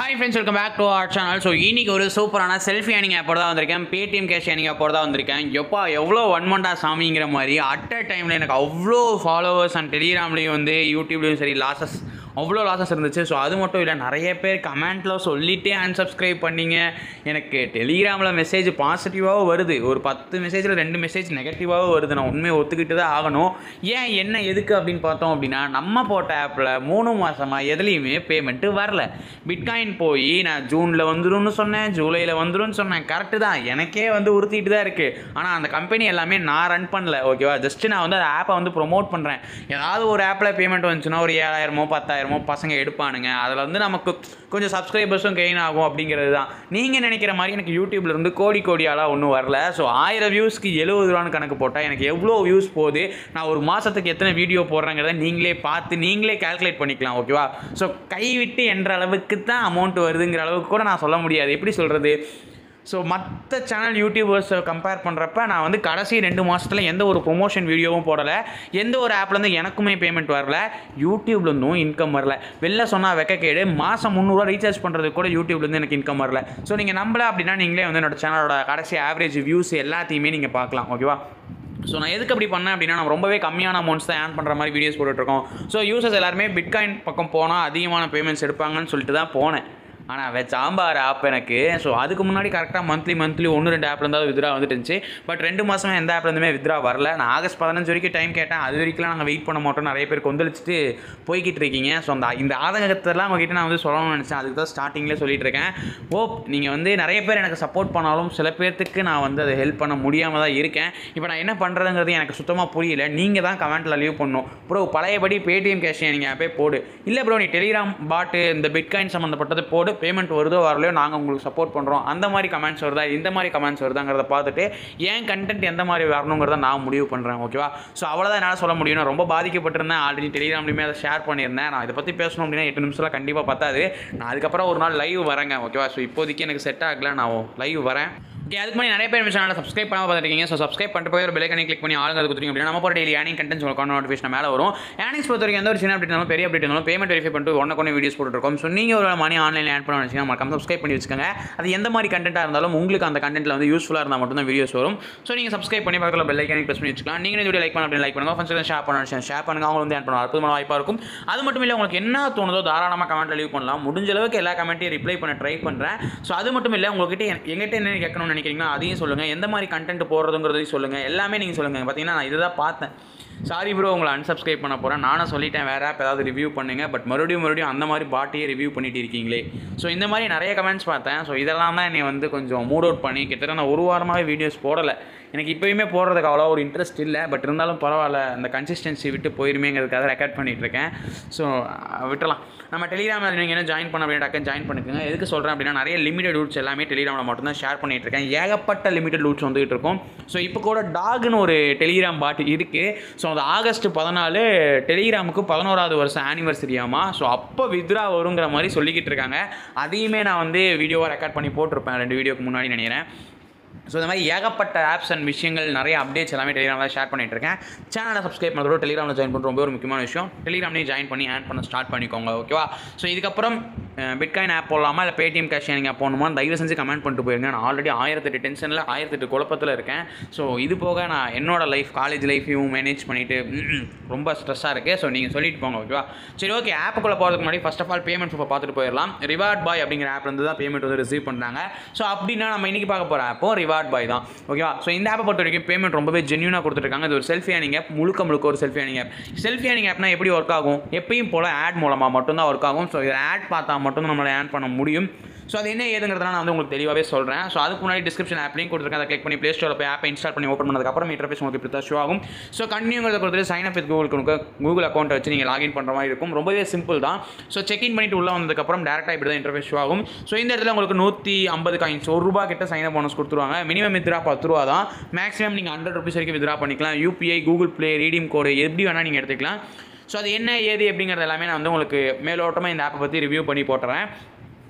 hi friends welcome back to our channel so இன்னைக்கு ஒரு சூப்பரான செல்ஃபி ஏனிங் ஆப்போட தான் வந்திருக்கேன் பேடிஎம் கேஷ் ஏனிங் ஆப்போட தான் வந்திருக்கேன் எப்பா எவ்வளோ ஒன் மண்டா சாமிங்கிற மாதிரி அட் அ டைமில் எனக்கு அவ்வளோ ஃபாலோவர்ஸ் அண்ட் டெலிகிராம்லேயும் வந்து யூடியூப்லேயும் சரி லாசஸ் அவ்வளோ லாசஸ் இருந்துச்சு ஸோ அது மட்டும் இல்லை நிறைய பேர் கமெண்ட்டில் சொல்லிட்டே unsubscribe பண்ணீங்க எனக்கு டெலிகிராமில் மெசேஜ் பாசிட்டிவாகவும் வருது ஒரு பத்து மெசேஜில் ரெண்டு மெசேஜ் நெகட்டிவாகவும் வருது நான் உண்மையை ஒத்துக்கிட்டு தான் ஆகணும் ஏன் என்ன எதுக்கு அப்படின்னு பார்த்தோம் அப்படின்னா நம்ம போட்ட ஆப்பில் மூணு மாதமாக எதுலேயுமே பேமெண்ட்டு வரல பிட்காயின் போய் நான் ஜூனில் வந்துரும்னு சொன்னேன் ஜூலையில் வந்துரும்னு சொன்னேன் கரெக்டு தான் எனக்கே வந்து உறுத்திட்டு தான் இருக்குது ஆனால் அந்த கம்பெனி எல்லாமே நான் ரன் பண்ணல ஓகேவா ஜஸ்ட்டு நான் வந்து அந்த ஆப்பை வந்து ப்ரொமோட் பண்ணுறேன் ஏதாவது ஒரு ஆப்பில் பேமெண்ட் வந்துச்சுன்னா ஒரு ஏழாயிரமோ பத்தாயிரமோ பசங்க எடுப்பானுங்க அதில் வந்து நமக்கு கொஞ்சம் சப்ஸ்கிரைபர்ஸும் கெயின் ஆகும் அப்படிங்கிறது தான் நீங்கள் நினைக்கிற மாதிரி எனக்கு யூடியூப்ல இருந்து கோடி கோடியாலாம் ஒன்றும் வரல ஸோ ஆயிரம் வியூஸ்க்கு எழுபது ரூபான்னு கணக்கு போட்டால் எனக்கு எவ்வளோ வியூஸ் போகுது நான் ஒரு மாதத்துக்கு எத்தனை வீடியோ போடுறேங்கிறத நீங்களே பார்த்து நீங்களே கால்குலேட் பண்ணிக்கலாம் ஓகேவா ஸோ கைவிட்டு என்ற அளவுக்கு தான் அமௌண்ட் வருதுங்கிற அளவுக்கு கூட நான் சொல்ல முடியாது எப்படி சொல்கிறது ஸோ மற்ற சேனல் யூடியூபர்ஸை கம்பேர் பண்ணுறப்ப நான் வந்து கடைசி ரெண்டு மாதத்தில் எந்த ஒரு ப்ரொமோஷன் வீடியோவும் போடலை எந்த ஒரு ஆப்லேருந்து எனக்குமே பேமெண்ட் வரல யூடியூப்லேருந்தும் இன்கம் வரல வெளில சொன்னால் வெக்கக்கேடு மாதம் முந்நூறுரூவா ரீசார்ஜ் பண்ணுறதுக்கு கூட யூடியூப்லேருந்து எனக்கு இன்கம் வரல ஸோ நீங்கள் நம்பல அப்படின்னா நீங்களே வந்து என்னோட சேனலோட கடைசி ஆவரேஜ் வியூஸ் எல்லாத்தையுமே நீங்கள் பார்க்கலாம் ஓகேவா ஸோ நான் எதுக்கு அப்படி பண்ணேன் அப்படின்னா நம்ம ரொம்பவே கம்மியான அமௌண்ட்ஸ் தான் ஏர்ன் பண்ணுற மாதிரி வீடியோஸ் போட்டுட்ருக்கோம் ஸோ யூசர்ஸ் எல்லாருமே பிட்காயின் பக்கம் போனால் அதிகமான பேமெண்ட்ஸ் எடுப்பாங்கன்னு சொல்லிட்டு தான் போனேன் ஆனால் வெ சாம்பார் ஆப் எனக்கு ஸோ அதுக்கு முன்னாடி கரெக்டாக மந்த்லி மந்த்லி ஒன்று ரெண்டு ஆப்ல இருந்தாலும் வித்ரா வந்துட்டு இருந்துச்சு பட் ரெண்டு மாதமே எந்த ஆப்லேருந்துமே வித்ரா வரல நான் ஆகஸ்ட் பதினஞ்சு வரைக்கும் டைம் கேட்டேன் அது வரைக்கும்லாம் நாங்கள் வெயிட் பண்ண மாட்டோம் நிறைய பேர் கொந்தளிச்சுட்டு போய்கிட்டு இருக்கீங்க ஸோ அந்த இந்த ஆதங்கத்தெல்லாம் உங்ககிட்ட நான் வந்து சொல்லணும்னு நினச்சேன் அதுக்கு தான் ஸ்டார்டிங்லேயே சொல்லிட்டு இருக்கேன் ஓ நீங்கள் வந்து நிறைய பேர் எனக்கு சப்போர்ட் பண்ணாலும் சில பேர்த்துக்கு நான் வந்து அதை ஹெல்ப் பண்ண முடியாமல் தான் இருக்கேன் இப்போ நான் என்ன பண்ணுறதுங்கிறது எனக்கு சுத்தமாக புரியல நீங்கள் தான் கமெண்ட்டில் லீவ் பண்ணணும் ப்ரோ பழையபடி பேடிஎம் கேஷ் நீங்கள் ஆப்பே போடு இல்லை ப்ரோ நீ டெலிகிராம் பாட்டு இந்த பிட்காயின் சம்மந்தப்பட்டது போடு பேமெண்ட் வருதோ வரலையோ நாங்கள் உங்களுக்கு சப்போர்ட் பண்ணுறோம் அந்த மாதிரி கமெண்ட்ஸ் வருதா இந்த மாதிரி கமெண்ட்ஸ் வருதாங்கிறத பார்த்துட்டு ஏன் கண்டென்ட் எந்த மாதிரி வரணுங்கிறத நான் முடிவு பண்ணுறேன் ஓகேவா ஸோ அவ்வளோதான் என்னால் சொல்ல முடியும் நான் ரொம்ப பாதிக்கப்பட்டிருந்தேன் ஆல்ரெடி டெலிகிராம்லையுமே அதை ஷேர் பண்ணியிருந்தேன் நான் இதை பற்றி பேசணும் அப்படின்னா எட்டு நிமிஷம்லாம் கண்டிப்பாக பத்தாது நான் அதுக்கப்புறம் ஒரு நாள் லைவ் வரேங்க ஓகேவா ஸோ இப்போதைக்கு எனக்கு செட் ஆகல நான் லைவ் வரேன் ஓகே அதுக்கு முன்னாடி நிறைய பேர் நம்ம சேனலை சப்ஸ்கிரைப் பண்ணாமல் பார்த்துருக்கீங்க ஸோ சப்ஸ்கிரைப் பண்ணிட்டு போய் ஒரு பெல்லைக்கனை கிளிக் பண்ணி ஆளுங்க கொடுத்துருங்க அப்படின்னா நம்ம போகிற டெய்லி ஏர்னிங் கண்டென்ட்ஸ் உங்களுக்கு நோட்டிஃபிகேஷன் மேலே வரும் ஏர்னிங்ஸ் பொறுத்த வரைக்கும் எந்த ஒரு சின்ன அப்டேட் இருந்தாலும் பெரிய அப்டேட் இருந்தாலும் பேமெண்ட் வெரிஃபை பண்ணிட்டு ஒன்று கொண்டு வீடியோஸ் போட்டுருக்கோம் ஸோ நீங்கள் ஒரு மணி ஆன்லைன் ஆட் பண்ண வச்சுக்கோங்க மறக்காம சப்ஸ்கிரைப் பண்ணி வச்சுக்கோங்க அது எந்த மாதிரி கண்டென்ட்டாக இருந்தாலும் உங்களுக்கு அந்த கண்டென்ட்டில் வந்து யூஸ்ஃபுல்லாக இருந்தால் மட்டும் தான் வீடியோஸ் வரும் ஸோ நீங்கள் சப்ஸ்கிரைப் பண்ணி பக்கத்தில் பெல் ஐக்கானே ப்ரெஸ் பண்ணி வச்சுக்கலாம் நீங்கள் இந்த வீடியோ லைக் பண்ண அப்படி லைக் பண்ணுங்க ஃப்ரெண்ட்ஸ் ஷேர் பண்ண ஷேர் பண்ணுங்க அவங்க வந்து ஆட் பண்ண அற்புதமான வாய்ப்பாக இருக்கும் அது மட்டும் இல்லை உங்களுக்கு என்ன தோணுதோ தாராளமாக கமெண்ட்டில் லீவ் பண்ணலாம் முடிஞ்ச அளவுக்கு எல்லா கமெண்ட்டையும் ரிப்ளை பண்ண ட்ரை பண்ணுறேன் ஸோ அது மட்டும் இல்லை உங்ககிட்ட எங்கிட்ட என்ன கேட்கணும்னு நினைக்கிறீங்கன்னா அதையும் சொல்லுங்கள் எந்த மாதிரி கண்டென்ட் போடுறதுங்கிறதையும் சொல்லுங்கள் எல்லாமே நீங்கள் சொல்லுங்கள் பார்த்தீங்கன்னா நான் இதை தான் பார்த்தேன் சாரி ப்ரோ உங்களை unsubscribe பண்ண போகிறேன் நானும் சொல்லிட்டேன் வேறு ஆப் ஏதாவது ரிவ்யூ பண்ணுங்க பட் மறுபடியும் மறுபடியும் அந்த மாதிரி பாட்டியே ரிவ்யூ பண்ணிட்டு இருக்கீங்களே ஸோ இந்த மாதிரி நிறைய கமெண்ட்ஸ் பார்த்தேன் ஸோ இதெல்லாம் தான் என்னை வந்து கொஞ்சம் மூட் அவுட் பண்ணி கிட்டத்தட்ட நான் ஒரு வாரமாகவே வீடியோஸ் போடலை எனக்கு இப்போயுமே போடுறதுக்கு அவ்வளோ ஒரு இன்ட்ரெஸ்ட் இல்லை பட் இருந்தாலும் பரவாயில்ல அந்த கன்சிஸ்டன்சி விட்டு போயிருமேங்கிறதுக்காக ரெக்கார்ட் பண்ணிகிட்டு இருக்கேன் ஸோ விட்டலாம் நம்ம டெலிகிராமில் நீங்கள் என்ன ஜாயின் பண்ண அப்படின்னா டக்குன்னு ஜாயின் பண்ணிக்கோங்க எதுக்கு சொல்கிறேன் அப்படின்னா நிறைய லிமிடெட் ரூட்ஸ் எல்லாமே டெலிகிராமில் மட்டும்தான் ஷேர் பண்ணிட்டு இருக்கேன் ஏகப்பட்ட லிமிடெட் ரூட்ஸ் வந்துகிட்டு இருக்கும் ஸோ இப்போ கூட டாக்னு ஒரு டெலிகிராம் பாட் இருக்குது ஸோ அந்த ஆகஸ்ட் பதினாலு டெலிகிராமுக்கு பதினோராவது வருஷம் ஆனிவர்சரியாமா ஸோ அப்போ வித்ரா வருங்கிற மாதிரி சொல்லிக்கிட்டு இருக்காங்க அதையுமே நான் வந்து வீடியோவாக ரெக்கார்ட் பண்ணி போட்டிருப்பேன் ரெண்டு வீடியோக்கு முன்னாடி நினைக்கிறேன் ஸோ இந்த மாதிரி ஏகப்பட்ட ஆப்ஸ் அண்ட் விஷயங்கள் நிறைய அப்டேட்ஸ் எல்லாமே டெலிகிராமில் ஷேர் பண்ணிட்டு இருக்கேன் சேனலை சப்ஸ்கிரைப் பண்ணுறதோட டெலிகிராமில் ஜாயின் பண்ணுற ரொம்ப ஒரு முக்கியமான விஷயம் டெலிகிராம்லேயும் ஜாயின் பண்ணி ஆட் பண்ண ஸ்டார்ட் பண்ணிக்கோங்க ஓகேவா ஸோ இதுக்கப்புறம் பிட்காயின் ஆப் போடலாமா இல்லை பேடிஎம் கேஷ் நீங்கள் ஆப் போகணுமா தயவு செஞ்சு கமெண்ட் பண்ணிட்டு போயிருங்க நான் ஆல்ரெடி ஆயிரத்தெட்டு டென்ஷனில் ஆயிரத்தெட்டு குழப்பத்தில் இருக்கேன் ஸோ இது போக நான் என்னோட லைஃப் காலேஜ் லைஃப்பையும் மேனேஜ் பண்ணிவிட்டு ரொம்ப ஸ்ட்ரெஸ்ஸாக இருக்குது ஸோ நீங்கள் சொல்லிட்டு போங்க ஓகேவா சரி ஓகே ஆப்புக்குள்ளே போகிறதுக்கு முன்னாடி ஃபஸ்ட் ஆஃப் ஆல் பேமெண்ட் இப்போ பார்த்துட்டு போயிடலாம் ரிவார்ட் பாய் அப்படிங்கிற ஆப்லேருந்து தான் பேமெண்ட் வந்து ரிசீவ் பண்ணுறாங்க ஸோ அப்படின்னா நம்ம இன்றைக்கி பார்க்க போகிற ஆப்பும் ரிவார்ட் பாய் தான் ஓகேவா ஸோ இந்த ஆப்பை பொறுத்த வரைக்கும் பேமெண்ட் ரொம்பவே ஜென்யூனாக கொடுத்துருக்காங்க இது ஒரு செல்ஃபி ஏனிங் ஆப் முழுக்க முழுக்க ஒரு செல்ஃபி ஏனிங் ஆப் செல்ஃபி ஏனிங் ஆப்னா எப்படி ஒர்க் ஆகும் எப்பயும் போல் ஆட் மூலமாக மட்டும்தான் ஒர்க் ஆகும் ஸோ இதில் ஆட் பார்த்தா மட்டும் நம்மளை ஆட் பண்ண முடியும் ஸோ அது என்ன ஏதுங்கிறதுலாம் நான் வந்து உங்களுக்கு தெளிவாகவே சொல்கிறேன் ஸோ அதுக்கு முன்னாடி டிஸ்கிரிப்ஷன் ஆப் லிங்க் கொடுத்துருக்கேன் அதை கிளிக் பண்ணி ப்ளே ஸ்டோரில் போய் ஆப்பை இன்ஸ்டால் பண்ணி ஓப்பன் பண்ணதுக்கப்புறம் இன்டர்ஃபேஸ் உங்களுக்கு இப்படி தான் ஷோ ஆகும் ஸோ கண்டினியூங்கிறத கொடுத்துட்டு சைன் அப் வித் கூகுள் கொடுக்க கூகுள் அக்கௌண்ட் வச்சு நீங்கள் லாகின் பண்ணுற மாதிரி இருக்கும் ரொம்பவே சிம்பிள் தான் ஸோ செக்இன் பண்ணிட்டு உள்ளே வந்ததுக்கப்புறம் டேரெக்டாக இப்படி தான் இன்டர்ஃபேஸ் ஷோ ஆகும் ஸோ இந்த இடத்துல உங்களுக்கு நூற்றி ஐம்பது காயின்ஸ் ஒரு ரூபா கிட்ட சைன் அப் போனஸ் கொடுத்துருவாங்க மினிமம் வித்ரா பத்து ரூபா தான் மேக்ஸிமம் நீங்கள் ஹண்ட்ரட் ருபீஸ் வரைக்கும் வித்ரா பண்ணிக்கலாம் UPI Google play redeem code எப்படி வேணால் நீங்கள் எடுத்துக்கலாம் ஸோ அது என்ன ஏது அப்படிங்கிறது எல்லாமே நான் வந்து உங்களுக்கு மேலோட்டமாக இந்த ஆப்பை பற்றி ரிவ்யூ பண்ணி போட்டுறேன்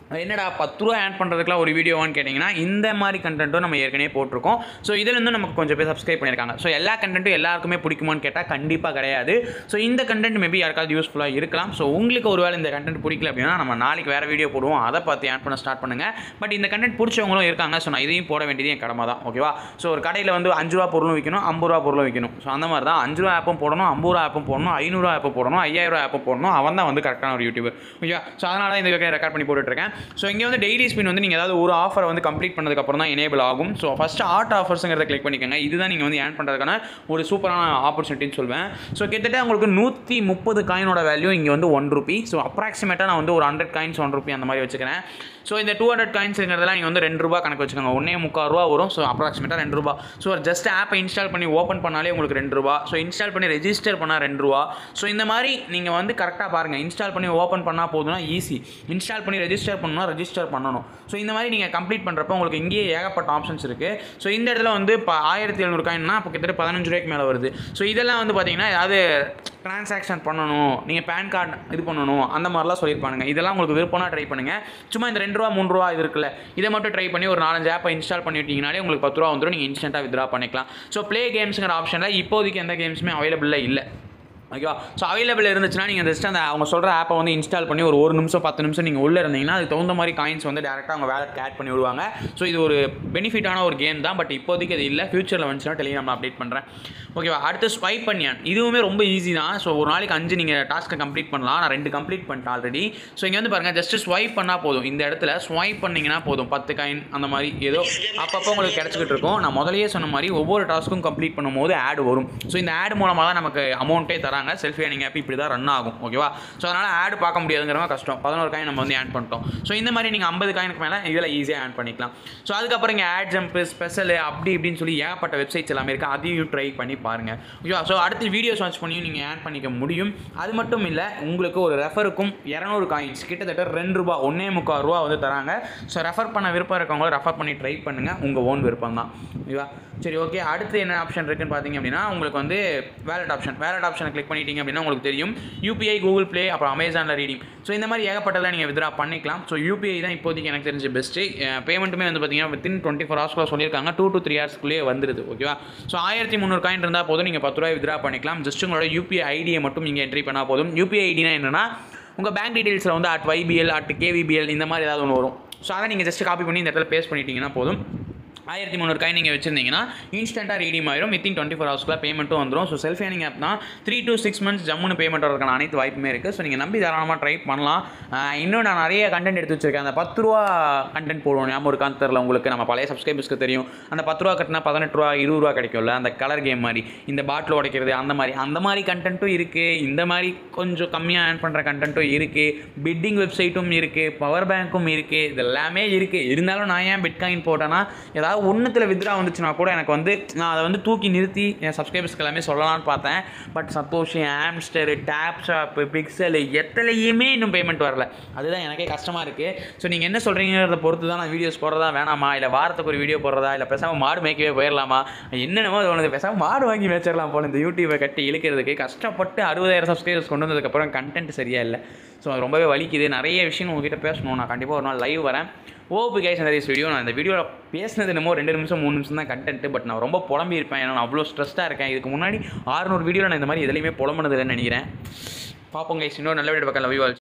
என்னடா பத்து ரூபா ஆட் பண்ணுறதுக்குலாம் ஒரு வீடியோவான்னு கேட்டிங்கன்னா இந்த மாதிரி கண்டென்ட்டும் நம்ம ஏற்கனவே போட்டிருக்கோம் ஸோ இதுலேருந்து நமக்கு கொஞ்சம் பேர் சப்ஸ்கிரைப் பண்ணியிருக்காங்க ஸோ எல்லா கண்டென்ட்டும் எல்லாருக்குமே பிடிக்குமான்னு கேட்டால் கண்டிப்பாக கிடையாது ஸோ இந்த கண்டென்ட் மேபி யாருக்காவது யூஸ்ஃபுல்லாக இருக்கலாம் ஸோ உங்களுக்கு ஒருவேளை இந்த கண்டென்ட் பிடிக்கல அப்படின்னா நம்ம நாளைக்கு வேறு வீடியோ போடுவோம் அதை பார்த்து ஆட் பண்ண ஸ்டார்ட் பண்ணுங்கள் பட் இந்த கண்டென்ட் பிடிச்சவங்களும் இருக்காங்க ஸோ நான் இதையும் போட வேண்டியது என் கடமை தான் ஓகேவா ஸோ ஒரு கடையில் வந்து அஞ்சு ரூபா பொருளும் விற்கணும் ஐம்பது ரூபா பொருளும் விற்கணும் ஸோ அந்த மாதிரி தான் அஞ்சு ரூபா ஆப்பும் போடணும் ஐம்பது ரூபா ஆப்பும் போடணும் ஐநூறுரூவா ஆப்பு போடணும் ஐயாயிரம் ரூபா ஆப்பு போடணும் அவன் தான் வந்து கரெக்டான ஒரு யூடியூபர் ஓகேவா ஸோ அதனால தான் இந்த ரெக்கார்ட் பண்ணி போட்டுட்ருக்கேன் ஸோ இங்கே வந்து டெய்லி ஸ்பின் வந்து நீங்கள் ஏதாவது ஒரு ஆஃபரை வந்து கம்ப்ளீட் பண்ணதுக்கப்புறம் தான் எனேபிள் ஆகும் ஸோ ஃபஸ்ட்டு ஆர்ட் ஆஃபர்ஸுங்கிறத கிளிக் பண்ணிக்கோங்க இதுதான் நீங்கள் வந்து ஏர்ன் பண்ணுறதுக்கான ஒரு சூப்பரான ஆப்பர்ச்சுனிட்டின்னு சொல்வேன் ஸோ கிட்டத்தட்ட உங்களுக்கு நூற்றி முப்பது காயினோட வேல்யூ இங்கே வந்து ஒன் ருபி ஸோ அப்ராக்சிமேட்டாக நான் வந்து ஒரு ஹண்ட்ரட் காயின்ஸ் ஒன் ருபி அந்த மாதிரி வச்சுக்கிறேன் ஸோ இந்த டூ ஹண்ட்ரட் காயின்ஸுங்கிறதெல்லாம் நீங்கள் வந்து ரெண்டு ரூபா கணக்கு வச்சுக்கோங்க ஒன்றே முக்கால் ரூபா வரும் ஸோ அப்ராக்சிமேட்டாக ரெண்டு ரூபா ஸோ ஜஸ்ட் ஆப்பை இன்ஸ்டால் பண்ணி ஓப்பன் பண்ணாலே உங்களுக்கு ரெண்டு ரூபா ஸோ இன்ஸ்டால் பண்ணி ரெஜிஸ்டர் பண்ணால் ரெண்டு ரூபா ஸோ இந்த மாதிரி நீங்கள் வந்து கரெக்டாக பாருங்கள் இன்ஸ்டால் பண்ணி ஓப்பன் பண்ணால் போதும்னா ஈஸி இன்ஸ்டால் பண்ணி ரெஜிஸ்டர் பண்ணணும்னா ரெஜிஸ்டர் பண்ணணும் ஸோ இந்த மாதிரி நீங்கள் கம்ப்ளீட் பண்ணுறப்போ உங்களுக்கு இங்கேயே ஏகப்பட்ட ஆப்ஷன்ஸ் இருக்குது ஸோ இந்த இடத்துல வந்து இப்போ ஆயிரத்தி எழுநூறு காயின்னா இப்போ கிட்டத்தட்ட பதினஞ்சு ரூபாய்க்கு மேலே வருது ஸோ இதெல்லாம் வந்து பார்த்தீங்கன்னா ஏதாவது ட்ரான்சாக்ஷன் பண்ணணும் நீங்கள் பேன் கார்டு இது பண்ணணும் அந்த மாதிரிலாம் சொல்லியிருப்பானுங்க இதெல்லாம் உங்களுக்கு விருப்பம்னா ட்ரை பண்ணுங்கள் சும்மா இந்த ரெண்டு ரூபா மூணு ரூபா இது இருக்குல்ல இதை மட்டும் ட்ரை பண்ணி ஒரு நாலஞ்சு ஆப்பை இன்ஸ்டால் பண்ணிவிட்டீங்கனாலே உங்களுக்கு பத்து ரூபா வந்துடும் நீங்கள் இன்ஸ்டண்ட்டாக வித்ரா பண்ணிக்கலாம் ஸோ ப்ளே கேம்ஸுங்கிற ஆப்ஷனில் இப்போதைக்கு எந்த கேம்ஸுமே அவைலபிளாக இல்லை ஓகேவா ஸோ அவைலபிள் இருந்துச்சுன்னா நீங்கள் ஜஸ்ட் அந்த அவங்க சொல்கிற ஆப்பை வந்து இன்ஸ்டால் பண்ணி ஒரு ஒரு நிமிஷம் பத்து நிமிஷம் நீங்கள் உள்ளே இருந்தீங்கன்னா அதுக்கு தகுந்த மாதிரி காயின்ஸ் வந்து டேரெக்டாக அவங்க வேலட் ஆட் பண்ணி விடுவாங்க ஸோ இது ஒரு பெனிஃபிட்டான ஒரு கேம் தான் பட் இப்போதைக்கு அது இல்லை ஃபியூச்சரில் வந்துச்சுன்னா டெலிகிராமில் அப்டேட் பண்ணுறேன் ஓகேவா அடுத்து ஸ்வைப் பண்ணியான் இதுவுமே ரொம்ப ஈஸி தான் ஸோ ஒரு நாளைக்கு அஞ்சு நீங்கள் டாஸ்க்கை கம்ப்ளீட் பண்ணலாம் நான் ரெண்டு கம்ப்ளீட் பண்ணிட்டேன் ஆல்ரெடி ஸோ இங்கே வந்து பாருங்கள் ஜஸ்ட் ஸ்வைப் பண்ணால் போதும் இந்த இடத்துல ஸ்வைப் பண்ணிங்கன்னா போதும் பத்து காயின் அந்த மாதிரி ஏதோ அப்பப்போ உங்களுக்கு கிடச்சிக்கிட்டு இருக்கும் நான் முதலையே சொன்ன மாதிரி ஒவ்வொரு டாஸ்க்கும் கம்ப்ளீட் பண்ணும்போது ஆட் வரும் ஸோ இந்த ஆட் மூலமாக தான் நமக்கு அமௌண்ட்டே தராங்க செல்ஃபி ஏர்னிங் ஆப் இப்படி தான் ரன் ஆகும் ஓகேவா ஸோ அதனால் ஆட் பார்க்க முடியாதுங்கிறவங்க கஷ்டம் பதினோரு காயின் நம்ம வந்து ஆட் பண்ணிட்டோம் ஸோ இந்த மாதிரி நீங்கள் ஐம்பது காயினுக்கு மேலே இதில் ஈஸியாக ஆட் பண்ணிக்கலாம் ஸோ அதுக்கப்புறம் இங்கே ஆட் ஜம்ப் ஸ்பெஷல் அப்படி இப்படின்னு சொல்லி ஏகப்பட்ட வெப்சைட்ஸ் எல்லாமே இருக்குது அதையும் ட்ரை பண்ணி பாருங்கள் ஓகேவா ஸோ அடுத்து வீடியோஸ் வாட்ச் பண்ணியும் நீங்கள் ஆட் பண்ணிக்க முடியும் அது மட்டும் இல்லை உங்களுக்கு ஒரு ரெஃபருக்கும் இரநூறு காயின்ஸ் கிட்டத்தட்ட ரெண்டு ரூபா ஒன்றே முக்கால் ரூபா வந்து தராங்க ஸோ ரெஃபர் பண்ண விருப்பம் இருக்கவங்க ரெஃபர் பண்ணி ட்ரை பண்ணுங்கள் உங்கள் ஓன் விருப்பம் தான் ஓகேவா சரி ஓகே அடுத்து என்ன ஆப்ஷன் இருக்குன்னு பார்த்தீங்க அப்படின்னா உங்களுக்கு வந்து வேலட் ஆப்ஷன் வேலட் ஆப்ஷனை கிளிக் பண்ணிட்டீங்க அப்படின்னா உங்களுக்கு தெரியும் யூபிஐ கூகுள் ப்ளே அப்புறம் அமேசானில் ரீடிங் ஸோ இந்த மாதிரி ஏகப்பட்டதில் நீங்கள் வித்ரா பண்ணிக்கலாம் ஸோ யூபிஐ தான் இப்போதைக்கு எனக்கு தெரிஞ்ச பெஸ்ட்டு பேமெண்ட்டுமே வந்து பார்த்தீங்கன்னா வித்தின் டுவெண்ட்டி ஃபோர் ஹவர்ஸ்க்குள்ள சொல்லியிருக்காங்க டூ டு த்ரீ ஹவர்ஸ்க்குள்ளேயே வந்துருது ஓகேவா ஸோ ஆயிரத்தி முந்நூறு காயின் இருந்தால் போதும் நீங்கள் பத்து ரூபாய் வித்ரா பண்ணிக்கலாம் ஜஸ்ட் உங்களோட யூபிஐ ஐடியை மட்டும் நீங்கள் என்ட்ரி பண்ணால் போதும் யூபிஐ ஐடினா என்னென்னா உங்கள் பேங்க் டீட்டெயில்ஸில் வந்து அட் வைபிஎல் அட் கேவிபிஎல் இந்த மாதிரி ஏதாவது ஒன்று வரும் ஸோ அதை நீங்கள் ஜஸ்ட் காப்பி பண்ணி இந்த இடத்துல பேஸ்ட் பண்ணிட்டீங்கன்னா போதும் ஆயிரத்தி முந்நூறு காயின் நீங்கள் வச்சிருந்தீங்கன்னா இன்ஸ்டண்ட்டாக ரீடீம் ஆயிரும் வித்தின் டுவெண்ட்டி ஃபோர் ஹவர்ஸ்க்குள்ள பேமெண்ட்டும் வந்துடும் ஸோ செல்ஃப் ஏர்னிங் ஆப் தான் த்ரீ டு சிக்ஸ் மந்த்ஸ் ஜம்முன்னு பேமெண்ட் வரதுக்கான அனைத்து வாய்ப்புமே இருக்குது ஸோ நீங்கள் நம்பி தாராளமாக ட்ரை பண்ணலாம் ஆஹ் இன்னும் நான் நிறைய கண்டென்ட் எடுத்து வச்சிருக்கேன் அந்த பத்து ரூபா கண்டென்ட் போடுவோம் ஞாபகம் இருக்கான்னு தெரில உங்களுக்கு நம்ம பழைய சப்ஸ்கிரைபர்ஸ்க்கு தெரியும் அந்த பத்து ரூபா கட்டினா பதினெட்டு ரூபா இருபது ரூபா கிடைக்கும்ல அந்த கலர் கேம் மாதிரி இந்த பாட்டில் உடைக்கிறது அந்த மாதிரி அந்த மாதிரி கண்டென்ட்டும் இருக்குது இந்த மாதிரி கொஞ்சம் கம்மியாக ஏர்ன் பண்ணுற கண்டென்ட்டும் இருக்குது பிட்டிங் வெப்சைட்டும் இருக்குது பவர் பேங்க்கும் இருக்குது இது எல்லாமே இருக்குது இருந்தாலும் நான் ஏன் பிட்காயின் போட்டேன்னா ஏதாவது ஒன்றுத்தில் வித்ரா வந்துச்சுன்னா கூட எனக்கு வந்து நான் அதை வந்து தூக்கி நிறுத்தி என் சப்ஸ்கிரைபர்ஸ்க்கு எல்லாமே சொல்லலாம்னு பார்த்தேன் but Santhosh Hamster TapSwap Pixel எத்தனையுமே இன்னும் பேமெண்ட் வரல அதுதான் எனக்கே கஷ்டமாக இருக்குது ஸோ நீங்கள் என்ன சொல்கிறீங்கிறத பொறுத்து தான் நான் வீடியோஸ் போடுறதா வேணாமா இல்லை வாரத்துக்கு ஒரு வீடியோ போடுறதா இல்லை பேசாமல் மாடு மேய்க்கவே போயிடலாமா என்னென்னமோ தோணுது பேசாமல் மாடு வாங்கி மேய்ச்சிடலாம் போல இந்த யூடியூபை கட்டி இழுக்கிறதுக்கு கஷ்டப்பட்டு அறுபதாயிரம் சப்ஸ்கிரைபர்ஸ் கொண்டு வந்ததுக்கப்புறம் கண்டென்ட் சரியா இல்லை ஸோ ரொம்பவே வலிக்குது நிறைய விஷயம் உங்ககிட்ட பேசணும் நான் கண்டிப்பாக ஒரு நாள் லைவ் வரேன் ஓபி கைஸ் நிறைய வீடியோ நான் இந்த வீடியோவில் பேசினது என்னமோ ரெண்டு நிமிஷம் மூணு நிமிஷம் தான் கண்டென்ட் பட் நான் ரொம்ப புலம்பி இருப்பேன் ஏன்னா நான் அவ்வளோ ஸ்ட்ரெஸ்ட்டாக இருக்கேன் இதுக்கு முன்னாடி ஆறுநூறு வீடியோ நான் இந்த மாதிரி எதுலையுமே புலம்புனது இல்லைன்னு நினைக்கிறேன் பார்ப்போம் கைஸ் இன்னொரு நல்ல வீடியோ பக்கம் லவ் யூ